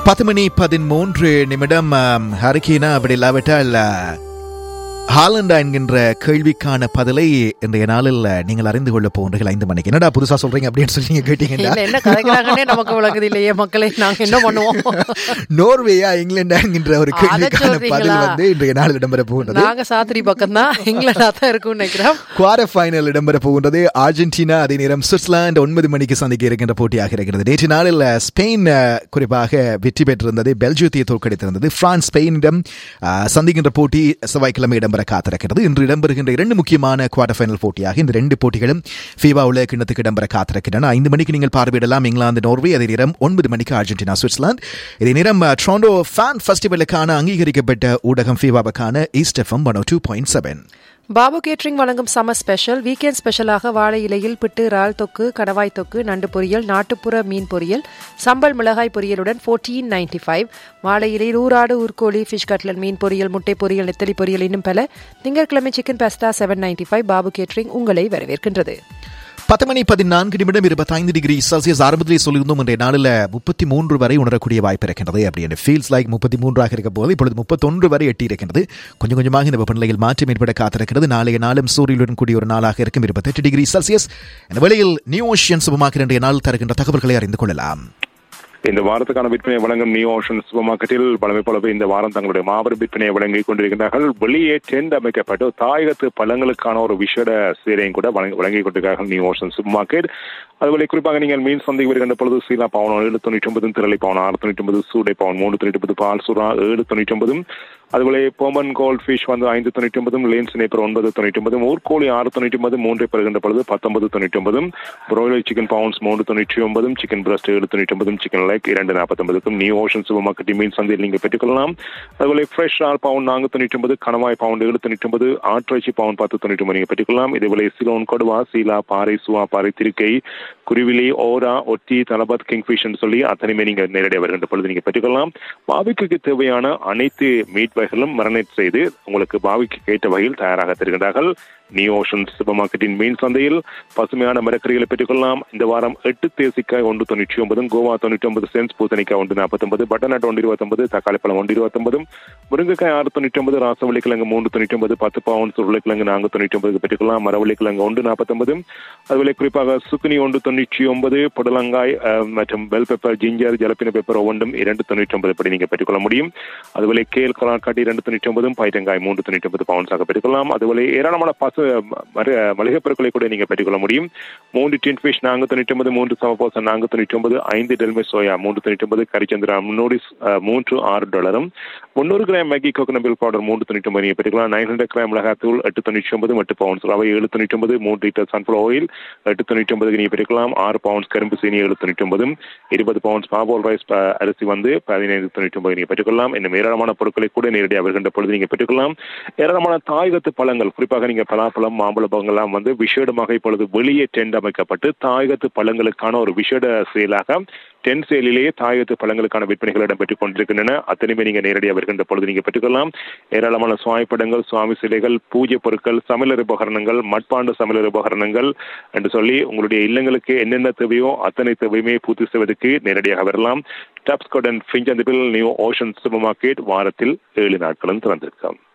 பத்து மணி பதிமூன்று நிமிடம் ஆம், ஹரிக்கீனா அப்படி இல்லாவிட்டால் ஆ, ஹாலண்டா என்கின்ற கேள்விக்கான பதிலை இன்றைய நாளில் நீங்கள் அறிந்து கொள்ள போன்றீர்கள் ஐந்து மணிக்கு என்னடா புதுசா சொல்றீங்க அப்படின்னு சொல்லி நீங்க கேட்டீங்கன்னா இல்ல என்ன கதைக்கிறாங்கன்னே நமக்கு விளங்குது இல்லையே மக்களே நாங்க என்ன பண்ணுவோம் நோர்வேயா இங்கிலாண்டா என்கின்ற ஒரு அதை கேள்விக்கான பதில் சொல்றீங்களா? வந்து இன்றைய நாள் இடம்பெற போகின்றது நாங்க சாத்திரி பக்கம் தான் இங்கிலாண்டா தான் இருக்கும்னு நினைக்கிறோம் குவார்டர் ஃபைனல் இடம்பெற போகின்றது அர்ஜென்டினா அதே நேரம் சுவிட்சர்லாந்து ஒன்பது மணிக்கு சந்திக்க இருக்கின்ற போட்டியாக இருக்கிறது நேற்று நாளில் ஸ்பெயின் அஹ், குறிப்பாக வெற்றி பெற்றிருந்தது பெல்ஜியத்தை தோற்கடித்திருந்தது பிரான்ஸ் ஸ்பெயினிடம் அஹ், சந்திக்கின்ற போட்டி செவ்வாய்க்கிழமை இடம்பெற காத்திருக்கிறது இன்று இடம்பெறுகின்ற இரண்டு முக்கியமான குவார்டர் ஃபைனல் போட்டியாக இந்த ரெண்டு போட்டிகளும் ஃபீவா உலக கிண்ணத்துக்கு இடம்பெற காத்திருக்கின்றன ஐந்து மணிக்கு நீங்கள் பார்வையிடலாம் இங்கிலாந்து நோர்வே அதே நேரம் ஒன்பது மணிக்கு அர்ஜென்டினா சுவிட்சர்லாந்து இதே நேரம் அஹ், டொரண்டோ ஃபேன் ஃபெஸ்டிவலுக்கான அங்கீகரிக்கப்பட்ட ஊடகம் ஃபீவாவுக்கான East FM one two point seven Babu catering வழங்கும் சம்மர் ஸ்பெஷல் வீக்கெண்ட் ஸ்பெஷலாக வாழை இலையில் பிட்டு இறால் தொக்கு கணவாய் தொக்கு நண்டு பொரியல் நாட்டுப்புற மீன் பொரியல் சம்பல் மிளகாய் பொரியலுடன் ஃபோர்டீன் நைன்டி ஃபைவ் வாழை இலையில் ஊராடு ஊர்கோழி ஃபிஷ் கட்லட் மீன் பொரியல் முட்டை பொரியல் நெத்தலி பொரியல் இன்னும் பல திங்கட்கிழமை chicken pasta seven ninety five Babu catering உங்களை வரவேற்கின்றது பத்து மணி பதினான்கு நிமிடம் இருபத்தைந்து டிகிரி செல்சியஸ் ஆரம்பத்திலே சொல்லியிருந்தோம் இன்றைய நாளில் முப்பத்தி மூன்று வரை உணரக்கூடிய வாய்ப்பு இருக்கின்றது அப்படின்னு ஃபீல்ஸ் லைக் முப்பத்தி மூன்றாக இருக்க போது இப்பொழுது முப்பத்தொன்று வரை எட்டி இருக்கின்றது கொஞ்சம் கொஞ்சமாக இந்த வெப்பநிலையில் மாற்றம் ஏற்பட காத்திருக்கிறது நாளைய நாளும் சூரியனுடன் கூடிய ஒரு நாளாக இருக்கும் இருபத்தெட்டு டிகிரி செல்சியஸ் இந்த வேளையில் நியூ ஓஷியன் சுபமாக்கிற இன்றைய நாள் தருகின்ற தகவல்களை அறிந்து கொள்ளலாம் இந்த வாரத்துக்கான விற்பனை வழங்கும் நியூ ஓஷன் சூப்பர் மார்க்கெட்டில் பழமை போலவே இந்த வாரம் தங்களுடைய மாபெரும் விற்பனையை வழங்கிக் கொண்டிருக்கிறார்கள் வெளியே டென்ட் அமைக்கப்பட்டு தாயகத்து பழங்களுக்கான ஒரு விஷட சீரையும் கூட வழங்கி வழங்கிக் கொண்டிருக்கிறார்கள் நியூ ஓஷன் சூப்பர் மார்க்கெட் அதுபோல குறிப்பாக நீங்கள் மீன் சந்தைக்கு வருகின்ற பொழுது சீலா பவுன் ஏழு தொண்ணூற்றி ஒன்பதும் திரளை பவுன் ஆறு தொண்ணூற்றி ஒன்பது சூடை பவுன் மூணு தொண்ணூற்றி ஒன்பது பால் சுறா ஏழு தொண்ணூற்றி ஒன்பதும் அதுபோல போமன் கோல்ட் ஃபிஷ் வந்து ஐந்து தொண்ணூற்றி ஒன்பதும் லேன்ஸ் நேப்பர் ஒன்பது தொண்ணூற்றி ஒன்பதும் ஊர்கோழி ஆறு தொண்ணூற்றி ஒன்பது மூன்றை பெறுகின்ற பொழுது பத்தொன்பது தொண்ணூற்றி ஒன்பதும் பிராய்லர் சிக்கன் பவுன்ஸ் மூன்று தொண்ணூற்றி ஒன்பதும் சிக்கன் பிரஸ்ட் ஏழு தொண்ணூற்றி ஒன்பதும் சிக்கன் லைக் இரண்டு நாற்பத்தொன்பதுக்கும் நியூ ஓஷன் சூப்பர் மார்க்கெட் மீன் சந்தையில் நீங்கள் பெற்றுக்கொள்ளலாம் அதுபோல ஃப்ரெஷ் ஆர் பவுன் நான்கு தொண்ணூற்றி ஒன்பது கணவாய் பவுண்ட் ஏழு தொண்ணூற்றி ஒன்பது ஆட்டிறைச்சி பவுன் பத்து தொண்ணூற்றி ஒன்பது நீங்கள் பெற்றுக்கொள்ளலாம் இதேபோல சிலோன் கொடுவா சீலா பாறை சுவா பாறை திருக்கை குருவிலி ஓரா ஒட்டி தலபாத் கிங்ஃபிஷ் சொல்லி அத்தனையுமே நீங்கள் நேரடியாக வருகின்ற பொழுது நீங்கள் பெற்றுக்கொள்ளலாம் பாபிக்கு தேவையான அனைத்து மீட் வகைகளும் மரணேட் செய்து உங்களுக்கு பாவிக்கு கேட்ட வகையில் தயாராக தருகின்றார்கள் நியூ ஓஷன் சூப்பர் மார்க்கெட்டின் மீன் சந்தையில் பசுமையான மரக்கறிகளை பெற்றுக்கொள்ளலாம் இந்த வாரம் எட்டு தேசிக்காய் ஒன்று தொண்ணூற்றி ஒன்பதும் கோவா தொண்ணூற்றி ஒன்பது சென்ஸ் பூசணிக்காய் ஒன்று நாற்பத்தொன்பது பட்டநாட் ஒன்று இருபத்தொன்பது தக்காளி பழம் ஒன்று இருபத்தொன்பதும் முருங்கைக்காய் ஆறு தொண்ணூற்றி ஒன்பது ராசவள்ளி கிழங்கு மூன்று தொண்ணூற்றி ஒன்பது பத்து பவுன்ஸ் உருளைக்கிழங்கு நான்கு தொண்ணூற்றி ஒன்பது பெற்றுக்கொள்ளலாம் மரவள்ளி கிழங்கு ஒன்று நாற்பத்தொன்பது அதுபோல குறிப்பாக சுக்குனி ஒன்று தொண்ணூற்றி ஒன்பது புடலங்காய் அஹ், மற்றும் bell pepper ginger jalapeno pepper ஒவ்வொன்றும் இரண்டு தொண்ணூற்றி ஒன்பது படி நீங்கள் பெற்றுக்கொள்ள முடியும் அதுபோல கேல் கலாக்காட்டி இரண்டு தொண்ணூற்றி ஒன்பதும் பைத்தங்காய் மூன்று தொண்ணூற்றி ஒன்பது பவுன்ஸாக பெற்றுக்கொள்ளலாம் அதுபோல ஏராளமான பசு மர- மளிகை பொருட்களை கூட நீங்கள் பெற்றுக்கொள்ள முடியும் மூன்று டின் ஃபிஷ் நான்கு தொண்ணூற்றி ஒன்பது மூன்று சமபோசம் நான்கு தொண்ணூற்றி ஒன்பது ஐந்து டெல்மே சோயா மூன்று தொண்ணூற்றி ஒன்பது கரிச்சந்திரா முன்னூறு அஹ், மூன்று ஆறு டாலரும் முந்நூறு gram Maggi coconut milk powder மூன்று தொண்ணூற்றி ஒன்பது நீங்கள் பெற்றுக்கலாம் நைன் ஹண்ட்ரட் கிராம் மிளகாத்தூள் எட்டு தொண்ணூற்றி ஒன்பது எட்டு பவுன்ஸ் ரவை ஏழு தொண்ணூற்றி ஒன்பது மூன்று லிட்டர் சன்ஃபிளவர் ஆயில் எட்டு தொண்ணூற்றி ஒன்பதுக்கு நீங்கள் பெற்றுக்கலாம் ஆறு பவுன்ஸ் கரும்பு சீனி ஏழு தொண்ணூற்றி ஒன்பதும் இருபது பவுன்ஸ் பாபோல் ரைஸ் ப- அரிசி வந்து பதினைந்து தொண்ணூற்றி ஒன்பது நீங்கள் பெற்றுக்கொள்ளலாம் இன்னும் ஏராளமான பொருட்களை கூட நேரடியாக வருகின்ற பொழுது நீங்கள் பெற்றுக்கொள்ளலாம் ஏராளமான தாயகத்து பழங்கள் குறிப்பாக நீங்கள் பலாப்பழம் மாம்பழ பழங்கள்லாம் வந்து விசேடமாக இப்பொழுது வெளியே டெண்ட் அமைக்கப்பட்டு தாயகத்து பழங்களுக்கான ஒரு விசேட செயலாக டென் சேலிலேயே தாயகத்து பழங்களுக்கான விற்பனைகள் இடம்பெற்றுக் கொண்டிருக்கின்றன அத்தனையுமே நீங்க நேரடியாக வருகின்ற பொழுது நீங்க பெற்றுக்கொள்ளலாம் ஏராளமான சுவாமி படங்கள் சுவாமி சிலைகள் பூஜை பொருட்கள் சமையலர் உபகரணங்கள் மட்பாண்டு சமையலர் உபகரணங்கள் என்று சொல்லி உங்களுடைய இல்லங்களுக்கு என்னென்ன தேவையோ அத்தனை தேவையுமே பூர்த்தி செய்வதற்கு நேரடியாக வரலாம் டாப்ஸ்கோட் அண்ட் ஃபிஞ்சந்திபில் நியூ ஓஷன் சூப்பர் மார்க்கெட் வாரத்தில் ஏழு நாட்களும் திறந்திருக்கும்